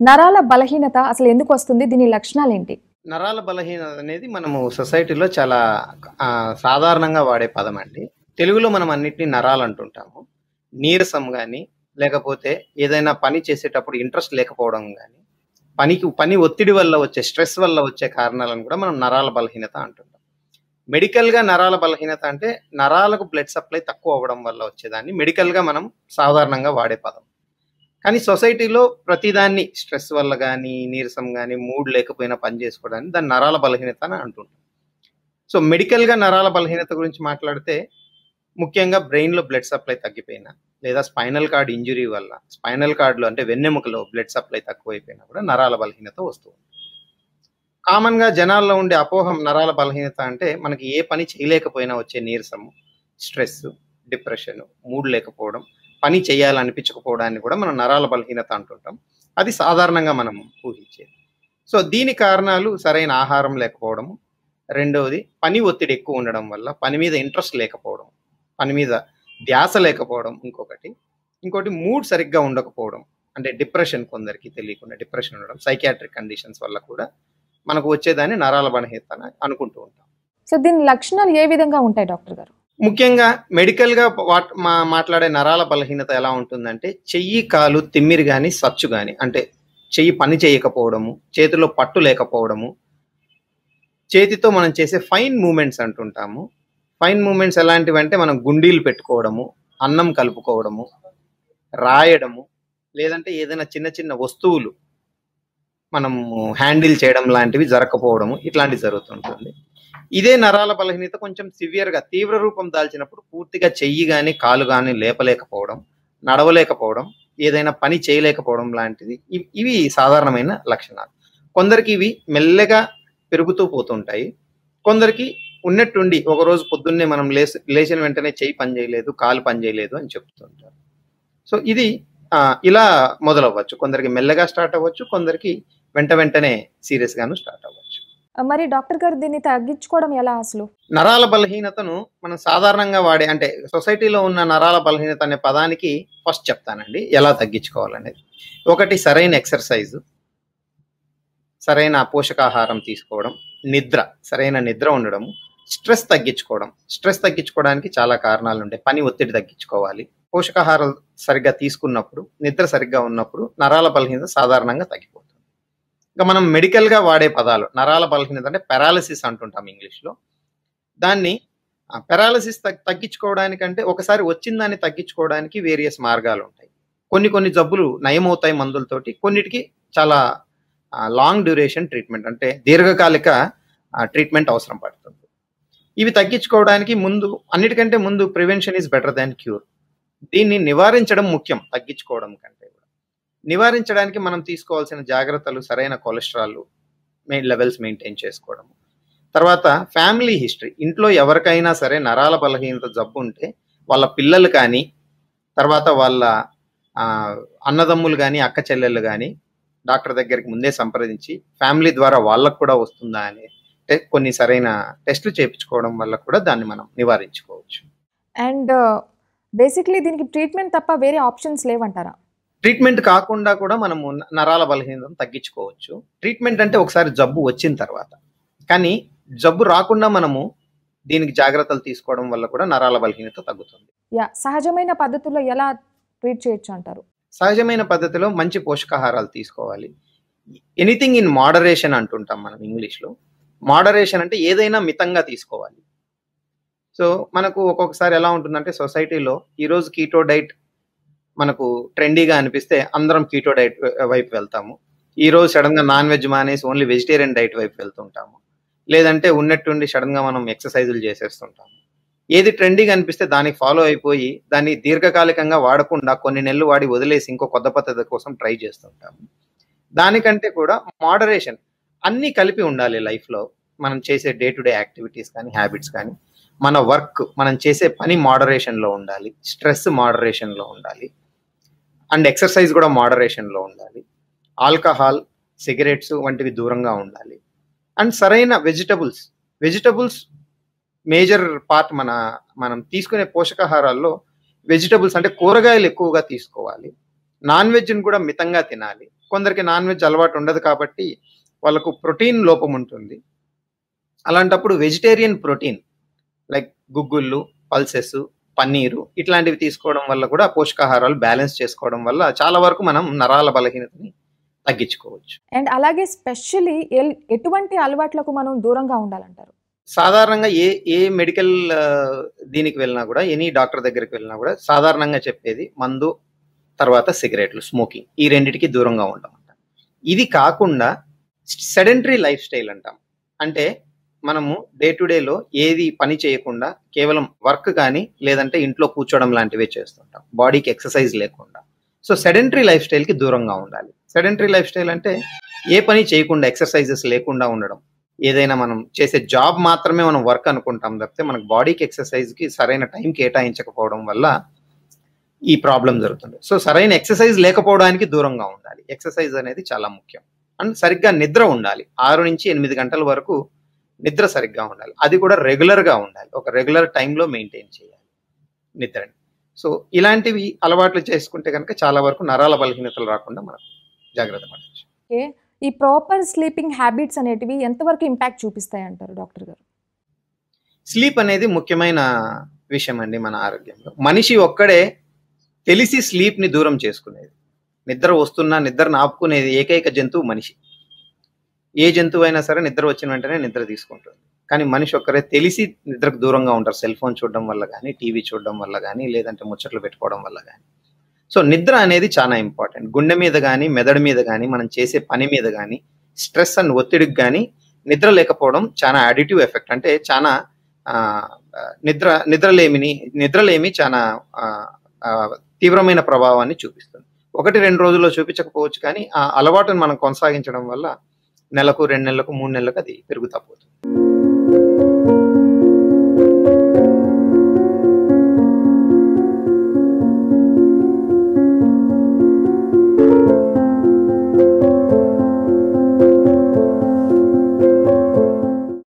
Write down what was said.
నరాల బలహీనత అసలు ఎందుకు వస్తుంది దీని లక్షణాలు ఏంటి నరాల బలహీనత అనేది మనము సొసైటీలో చాలా ఆ, సాధారణంగా వాడే పదం అండి తెలుగులో మనం అన్నిటినీ నరాలు అంటుంటాము నీరసం కానీ లేకపోతే ఏదైనా పని చేసేటప్పుడు ఇంట్రెస్ట్ లేకపోవడం కానీ పనికి పని ఒత్తిడి వల్ల వచ్చే స్ట్రెస్ వల్ల వచ్చే కారణాలను కూడా మనం నరాల బలహీనత అంటుంటాం మెడికల్గా నరాల బలహీనత అంటే నరాలకు బ్లడ్ సప్లై తక్కువ అవ్వడం వల్ల వచ్చేదాన్ని మెడికల్గా మనం సాధారణంగా వాడే పదం కానీ సొసైటీలో ప్రతిదాన్ని స్ట్రెస్ వల్ల కానీ నీరసం కానీ మూడ్ లేకపోయినా పని చేసుకోవడానికి దాన్ని నరాల బలహీనత అని అంటుంటాం సో మెడికల్గా నరాల బలహీనత గురించి మాట్లాడితే ముఖ్యంగా బ్రెయిన్లో బ్లడ్ సప్లై తగ్గిపోయినా లేదా స్పైనల్ కార్డ్ ఇంజురీ వల్ల స్పైనల్ కార్డులో అంటే వెన్నెముకలో బ్లడ్ సప్లై తక్కువైపోయినా కూడా నరాల బలహీనత వస్తుంది కామన్గా జనాల్లో ఉండే అపోహం నరాల బలహీనత అంటే మనకి ఏ పని చేయలేకపోయినా వచ్చే నీరసము స్ట్రెస్ డిప్రెషన్ మూడ్ లేకపోవడం పని చేయాలనిపించకపోవడాన్ని కూడా మనం నరాల బలహీనత అంటుంటాం అది సాధారణంగా మనం ఊహించేది సో దీని కారణాలు సరైన ఆహారం లేకపోవడము రెండవది పని ఒత్తిడి ఎక్కువ ఉండడం వల్ల పని మీద ఇంట్రెస్ట్ లేకపోవడం పని మీద ధ్యాస లేకపోవడం ఇంకొకటి ఇంకోటి మూడ్ సరిగ్గా ఉండకపోవడం అంటే డిప్రెషన్ కొందరికి తెలియకుండా డిప్రెషన్ ఉండడం సైకియాట్రిక్ కండిషన్స్ వల్ల కూడా మనకు వచ్చేదాన్ని నరాల బలహీనత అని అనుకుంటూ ఉంటాం సో దీని లక్షణాలు ఏ విధంగా ఉంటాయి డాక్టర్ గారు ముఖ్యంగా మెడికల్గా వాట్ మా మాట్లాడే నరాల బలహీనత ఎలా ఉంటుందంటే చెయ్యి కాలు తిమ్మిరి కానీ సచ్చు కానీ అంటే చెయ్యి పని చేయకపోవడము చేతిలో పట్టు లేకపోవడము చేతితో మనం చేసే ఫైన్ మూమెంట్స్ అంటుంటాము ఫైన్ మూమెంట్స్ ఎలాంటివి అంటే మనం గుండీలు పెట్టుకోవడము అన్నం కలుపుకోవడము రాయడము లేదంటే ఏదైనా చిన్న చిన్న వస్తువులు మనము హ్యాండిల్ చేయడం లాంటివి జరగకపోవడము ఇట్లాంటివి జరుగుతుంటుంది ఇదే నరాల బలహీనత కొంచెం సివియర్గా తీవ్ర రూపం దాల్చినప్పుడు పూర్తిగా చెయ్యి కానీ కాలు కానీ లేపలేకపోవడం నడవలేకపోవడం ఏదైనా పని చేయలేకపోవడం లాంటిది ఇవి- ఇవి సాధారణమైన లక్షణాలు కొందరికి ఇవి మెల్లగా పెరుగుతూ పోతుంటాయి కొందరికి ఉన్నట్టుండి ఒక రోజు పొద్దున్నే మనం లేచి లేచిన వెంటనే చెయ్యి పని చేయలేదు కాలు పని చేయలేదు అని చెప్తుంటారు సో ఇది ఆ, ఇలా మొదలవ్వచ్చు కొందరికి మెల్లగా స్టార్ట్ అవ్వచ్చు కొందరికి వెంట వెంటనే సీరియస్ గాను స్టార్ట్ అవ్వచ్చు మరి డాక్టర్ గారు దీన్ని తగ్గించుకోవడం ఎలా అసలు నరాల బలహీనతను మనం సాధారణంగా వాడే అంటే సొసైటీలో ఉన్న నరాల బలహీనత అనే పదానికి ఫస్ట్ చెప్తానండి ఎలా తగ్గించుకోవాలనేది ఒకటి సరైన ఎక్సర్సైజ్ సరైన పోషకాహారం తీసుకోవడం నిద్ర సరైన నిద్ర ఉండడం స్ట్రెస్ తగ్గించుకోవడం స్ట్రెస్ తగ్గించుకోవడానికి చాలా కారణాలు ఉంటాయి పని ఒత్తిడి తగ్గించుకోవాలి పోషకాహారం సరిగ్గా తీసుకున్నప్పుడు నిద్ర సరిగ్గా ఉన్నప్పుడు నరాల బలహీనత సాధారణంగా తగ్గిపోతుంది ఇంకా మనం మెడికల్గా వాడే పదాలు నరాల బలహీనత అంటే పారాలసిస్ అంటుంటాం ఇంగ్లీష్లో దాన్ని పెరాలసిస్ తగ్గించుకోవడానికంటే ఒకసారి వచ్చిన దాన్ని తగ్గించుకోవడానికి వేరియస్ మార్గాలు ఉంటాయి కొన్ని కొన్ని జబ్బులు నయమవుతాయి మందులతోటి కొన్నిటికి చాలా లాంగ్ డ్యూరేషన్ ట్రీట్మెంట్ అంటే దీర్ఘకాలిక ట్రీట్మెంట్ అవసరం పడుతుంది ఇవి తగ్గించుకోవడానికి ముందు అన్నిటికంటే ముందు prevention is better than cure దీన్ని నివారించడం ముఖ్యం తగ్గించుకోవడం కంటే కూడా నివారించడానికి మనం తీసుకోవాల్సిన జాగ్రత్తలు సరైన కొలెస్ట్రాల్ లెవెల్స్ మెయింటైన్ చేసుకోవడం తర్వాత ఫ్యామిలీ హిస్టరీ ఇంట్లో ఎవరికైనా సరే నరాల బలహీనత జబ్బు ఉంటే వాళ్ళ పిల్లలు కానీ తర్వాత వాళ్ళ ఆ, అన్నదమ్ములు కానీ అక్క చెల్లెళ్ళు కానీ డాక్టర్ దగ్గరికి ముందే సంప్రదించి ఫ్యామిలీ ద్వారా వాళ్ళకు కూడా వస్తుందా అని టె- కొన్ని సరైన టెస్టులు చేయించుకోవడం వల్ల కూడా దాన్ని మనం నివారించుకోవచ్చు అండ్ బేసిక్లీ దీనికి ట్రీట్మెంట్ తప్ప వేరే ఆప్షన్స్ లేవంటారా ట్రీట్మెంట్ కాకుండా కూడా మనము న- నరాల బలహీనతను తగ్గించుకోవచ్చు ట్రీట్మెంట్ అంటే ఒకసారి జబ్బు వచ్చిన తర్వాత కానీ జబ్బు రాకుండా మనము దీనికి జాగ్రత్తలు తీసుకోవడం వల్ల కూడా నరాల బలహీనత తగ్గుతుంది యా సహజమైన పద్ధతుల్లో ఎలా ట్రీట్ చేయొచ్చు అంటారు సహజమైన పద్ధతిలో మంచి పోషకాహారాలు తీసుకోవాలి ఎనీథింగ్ ఇన్ మోడరేషన్ అంటుంటాం మనం ఇంగ్లీష్లో మోడరేషన్ అంటే ఏదైనా మితంగా తీసుకోవాలి సో మనకు ఒక్కొక్కసారి ఎలా ఉంటుందంటే సొసైటీలో ఈరోజు కీటో డైట్ మనకు ట్రెండీగా అనిపిస్తే అందరం కీటో డైట్ వైపు వెళ్తాము ఈ రోజు సడన్ గా నాన్ వెజ్ మానేసి ఓన్లీ వెజిటేరియన్ డైట్ వైపు వెళ్తుంటాము లేదంటే ఉన్నట్టుండి సడన్ గా మనం ఎక్సర్సైజులు చేసేస్తుంటాము ఏది ట్రెండీగా అనిపిస్తే దానికి ఫాలో అయిపోయి దాన్ని దీర్ఘకాలికంగా వాడకుండా కొన్ని నెలలు వాడి వదిలేసి ఇంకో కొత్త పద్ధతి కోసం ట్రై చేస్తుంటాము దానికంటే కూడా మోడరేషన్ అన్నీ కలిపి ఉండాలి లైఫ్లో మనం చేసే డే టు డే యాక్టివిటీస్ కానీ హ్యాబిట్స్ కానీ మన వర్క్ మనం చేసే పని మోడరేషన్లో ఉండాలి స్ట్రెస్ మోడరేషన్లో ఉండాలి అండ్ ఎక్సర్సైజ్ కూడా మోడరేషన్లో ఉండాలి ఆల్కహాల్ సిగరెట్స్ వంటివి దూరంగా ఉండాలి అండ్ సరైన వెజిటబుల్స్ వెజిటబుల్స్ మేజర్ పార్ట్ మన మనం తీసుకునే పోషకాహారాల్లో వెజిటబుల్స్ అంటే కూరగాయలు ఎక్కువగా తీసుకోవాలి నాన్ వెజ్ని కూడా మితంగా తినాలి కొందరికి నాన్ వెజ్ అలవాటు ఉండదు కాబట్టి వాళ్ళకు ప్రోటీన్ లోపం ఉంటుంది అలాంటప్పుడు వెజిటేరియన్ ప్రోటీన్ లైక్ గుగ్గుళ్ళు పల్సెస్ పన్నీరు ఇట్లాంటివి తీసుకోవడం వల్ల కూడా పోషకాహారాలు బ్యాలెన్స్ చేసుకోవడం వల్ల చాలా వరకు మనం నరాల బలహీనతని తగ్గించుకోవచ్చు అండ్ అలాగే స్పెషల్లీ ఎటువంటి అలవాట్లకు మనం దూరంగా ఉండాలంటారు సాధారణంగా ఏ ఏ మెడికల్ ఆ, దీనికి వెళ్ళినా కూడా ఎనీ డాక్టర్ దగ్గరికి వెళ్ళినా కూడా సాధారణంగా చెప్పేది మందు తర్వాత సిగరెట్లు స్మోకింగ్ ఈ రెండిటికి దూరంగా ఉండమంట ఇది కాకుండా సెడెంటరీ లైఫ్ స్టైల్ అంటాం అంటే మనము డే టు డేలో ఏది పని చేయకుండా కేవలం వర్క్ కానీ లేదంటే ఇంట్లో కూర్చోవడం లాంటివే చేస్తుంటాం బాడీకి ఎక్సర్సైజ్ లేకుండా సో సెడెంటరీ లైఫ్ స్టైల్కి దూరంగా ఉండాలి సెడెంటరీ లైఫ్ స్టైల్ అంటే ఏ పని చేయకుండా ఎక్సర్సైజెస్ లేకుండా ఉండడం ఏదైనా మనం చేసే జాబ్ మాత్రమే మనం వర్క్ అనుకుంటాం తప్పితే మనకు బాడీకి ఎక్సర్సైజ్కి సరైన టైం కేటాయించకపోవడం వల్ల ఈ ప్రాబ్లం జరుగుతుంది సో సరైన ఎక్సర్సైజ్ లేకపోవడానికి దూరంగా ఉండాలి ఎక్సర్సైజ్ అనేది చాలా ముఖ్యం అండ్ సరిగ్గా నిద్ర ఉండాలి ఆరు నుంచి ఎనిమిది గంటల వరకు నిద్ర సరిగ్గా ఉండాలి అది కూడా రెగ్యులర్గా ఉండాలి ఒక రెగ్యులర్ టైంలో మెయింటైన్ చేయాలి నిద్రని సో ఇలాంటివి అలవాట్లు చేసుకుంటే కనుక చాలా వరకు నరాల బలహీనతలు రాకుండా మనం జాగ్రత్త పడవచ్చు ఈ ప్రాపర్ స్లీపింగ్ హ్యాబిట్స్ అనేటివి ఎంతవరకు ఇంపాక్ట్ చూపిస్తాయి అంటారు డాక్టర్ గారు స్లీప్ అనేది ముఖ్యమైన విషయం అండి మన ఆరోగ్యంలో మనిషి ఒక్కడే తెలిసి స్లీప్ ని దూరం చేసుకునేది నిద్ర వస్తున్నా నిద్రను ఆపుకునేది ఏకైక జంతువు మనిషి ఏ జంతువు అయినా సరే నిద్ర వచ్చిన వెంటనే నిద్ర తీసుకుంటుంది కానీ మనిషి ఒక్కరే తెలిసి నిద్రకు దూరంగా ఉంటారు సెల్ ఫోన్ చూడడం వల్ల కానీ టీవీ చూడడం వల్ల కానీ లేదంటే ముచ్చట్లు పెట్టుకోవడం వల్ల కానీ సో నిద్ర అనేది చాలా ఇంపార్టెంట్ గుండె మీద కానీ మెదడు మీద కానీ మనం చేసే పని మీద కానీ స్ట్రెస్ అండ్ ఒత్తిడికి కానీ నిద్ర లేకపోవడం చాలా అడిటివ్ ఎఫెక్ట్ అంటే చాలా ఆ, నిద్ర నిద్రలేమిని నిద్రలేమి చాలా ఆ, ఆ, తీవ్రమైన ప్రభావాన్ని చూపిస్తుంది ఒకటి రెండు రోజుల్లో చూపించకపోవచ్చు కానీ ఆ అలవాటును మనం కొనసాగించడం వల్ల నెలకు రెండు నెలలకు మూడు నెలలకు అది పెరుగుతా పోతుంది